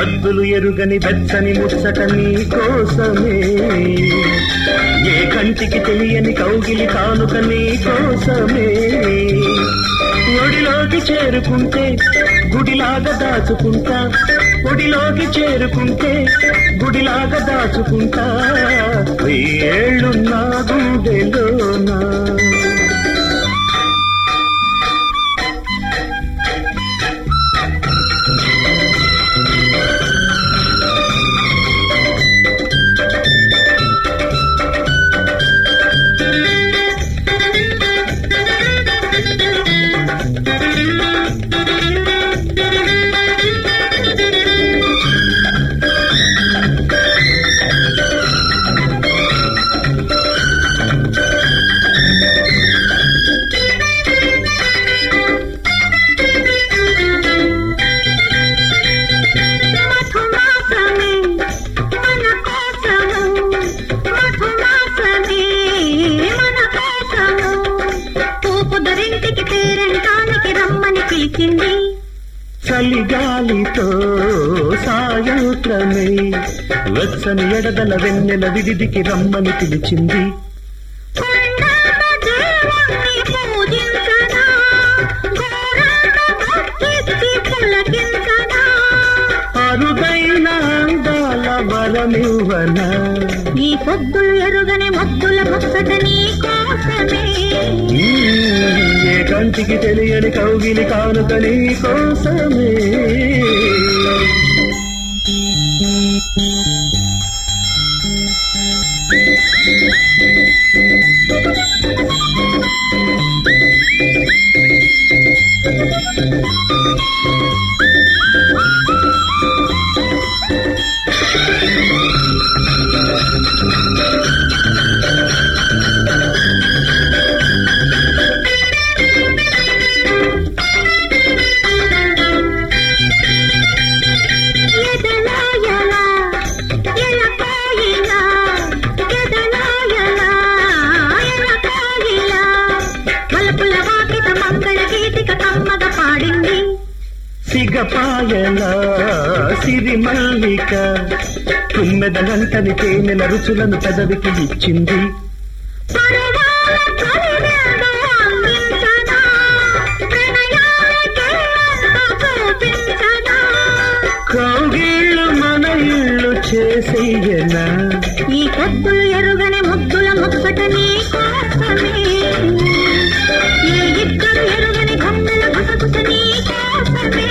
హద్దులు ఎరుగని వెచ్చని ముచ్చట నీ కోసమే ఏ కంటికి తెలియని కౌగిలి కానుక నీ కోసమే ఒడిలోకి చేరుకుంటే గుడిలాగా దాచుకుంటా ఒడిలోకి చేరుకుంటే గుడిలాగా దాచుకుంటా ఏళ్ళున్నా గుండెలోనా మధుమాసమే మన కోసము మధుమాసమే మన కోసము తూపుదరింటికి పేరంటానికి రమ్మని పిలిచింది చలిగాలితో సాయంత్రమే వెచ్చని ఎడదల వెన్నెల విడిదికి రమ్మని పిలిచింది కొండాన దేవుణ్ణి పూజించనా ఘోరాన భక్తికి పులకించనా అరుదైన అందాల వరమివ్వన ఈ పొద్దులు ఎరుగని మొద్దుల ముచ్చట నీ కోసమే ఏ కంటికి తెలియని కౌగిలి కానుక నీ కోసమే ఎదలా ఎలా ఎలా కోయిలా ఎదలా ఎలా ఎలా కోయిలా మలపుల వాకిట మంగళ గీతిక కమ్మగ పాడింది సిగపాయల సిరి మల్లిక తుమ్మెదలంటని తేనెల రుచులను పెదవికి ఇచ్చింది పరవాల కలివేదో అందించనా ప్రణయానికి అంత చూపించనా కౌగిళ్ళు మన ఇళ్ళు చేసేయనా ఈ పొద్దులు ఎరుగని ముద్దుల ముచ్చట నీ కోసమే ఈ ఇద్దరు ఎరుగని గొంతుల గుసగుస నీ కోసమే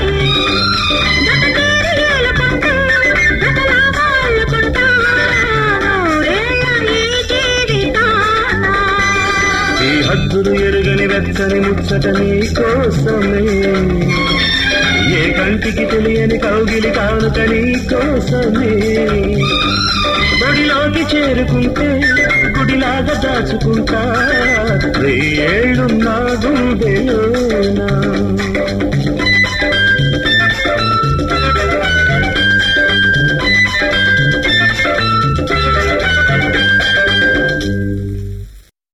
జతచేరి ఏలుకుంటూ, జతలాగాలుకుంటా, నూరేళ్ల ఈ జీవితాన. ఈ హద్దులు ఎరుగని వెచ్చని ముచ్చట నీ కోసమే ఏ కంటికి తెలియని కౌగిలి కానుక నీ కోసమే ఒడిలోకి చేరుకుంటే గుడిలాగా దాచుకుంటా ఏళ్ళున్నా గుండెలో